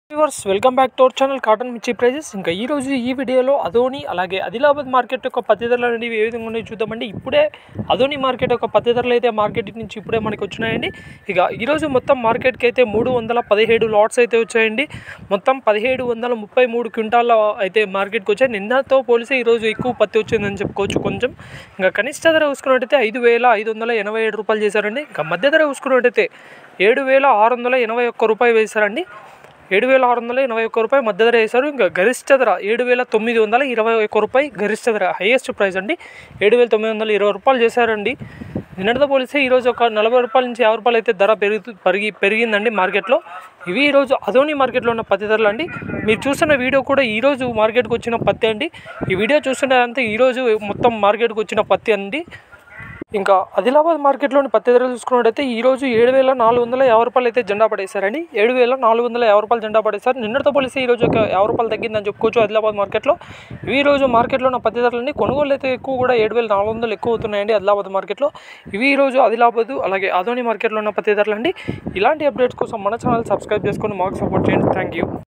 viewers welcome back to our channel cotton మిర్చి prices ఇంకా ఈ రోజు ఈ వీడియోలో అదోని అలాగే ఆదిలాబాద్ మార్కెట్ యొక్క పత్తి ధరలు అనేవి ఏ విధంగా ఉన్నాయో చూద్దామండి ఇప్పుడే అదోని మార్కెట్ యొక్క పత్తి ధరలు అయితే మార్కెట్ నుంచి ఇప్పుడే మనకి వచ్చినాయండి ఇక ఈరోజు మొత్తం మార్కెట్కి అయితే మూడు వందల పదిహేడు లాట్స్ అయితే వచ్చాయండి మొత్తం పదిహేడు వందల ముప్పై మూడు క్వింటాల అయితే మార్కెట్కి వచ్చాయి నిన్నతో పోలిస్తే ఈరోజు ఎక్కువ పత్తి వచ్చిందని చెప్పుకోవచ్చు కొంచెం ఇంకా కనిష్ట ధర చూసుకున్నట్టయితే ఐదు వేల ఐదు వందల ఎనభై ఏడు రూపాయలు చేశారండి ఇంకా మధ్య ధర చూసుకున్నట్టయితే ఏడు వేల ఆరు వందల ఎనభై ఒక్క రూపాయి వేశారండి ఏడు వేల ఆరు వందల ఎనభై ఒక్క రూపాయి మధ్య ధర వేశారు ఇంకా గరిష్ట ధర ఏడు వేల తొమ్మిది వందల ఇరవై ఒక్క రూపాయి గరిష్ట ధర హైయెస్ట్ ప్రైస్ అండి ఏడు వేల తొమ్మిది వందల ఇరవై రూపాయలు చేశారండి నిన్నటితో పోలిస్తే ఈరోజు ఒక నలభై రూపాయల నుంచి యాభై రూపాయలు అయితే ధర పెరుగు పెరిగి పెరిగిందండి మార్కెట్లో ఇవి ఈరోజు అదోని మార్కెట్లో ఉన్న పత్తి ధరలు అండి మీరు చూస్తున్న వీడియో కూడా ఈరోజు మార్కెట్కి వచ్చిన పత్తి అండి ఈ వీడియో చూస్తున్నదంతా ఈరోజు మొత్తం మార్కెట్కి వచ్చిన పత్తి అండి ఇంకా ఆదిలాబాద్ మార్కెట్లోని పత్తి ధరలు చూసుకున్నట్టయితే ఈ రోజు ఏడు వేల నాలుగు వందల యాభై రూపాయలు అయితే జెండా పడేశారండి ఏడు వేల నాలుగు వందల యాభై రూపాయలు జెండా పడేశారు నిన్నటితో పోలిస్తే ఈ రోజు ఒక యాభై రూపాయలు తగ్గిందని చెప్పుకోవచ్చు ఆదిలాబాద్ మార్కెట్లో ఈ రోజు మార్కెట్లో ఉన్న పత్తి ధరలని కొనుగోలు అయితే ఎక్కువ కూడా ఏడు వేల నాలుగు వందలు ఎక్కువ అవుతున్నాయండి ఆదిలాబాద్ మార్కెట్లో ఇవి ఈ రోజు ఆదిలాబాద్ అలాగే ఆదోని మార్కెట్లో ఉన్న పత్తి ధరలు అండి ఇలాంటి అప్డేట్స్ కోసం మన ఛానల్ సబ్స్క్రైబ్ చేసుకొని మాకు సపోర్ట్ చేయండి థ్యాంక్ యూ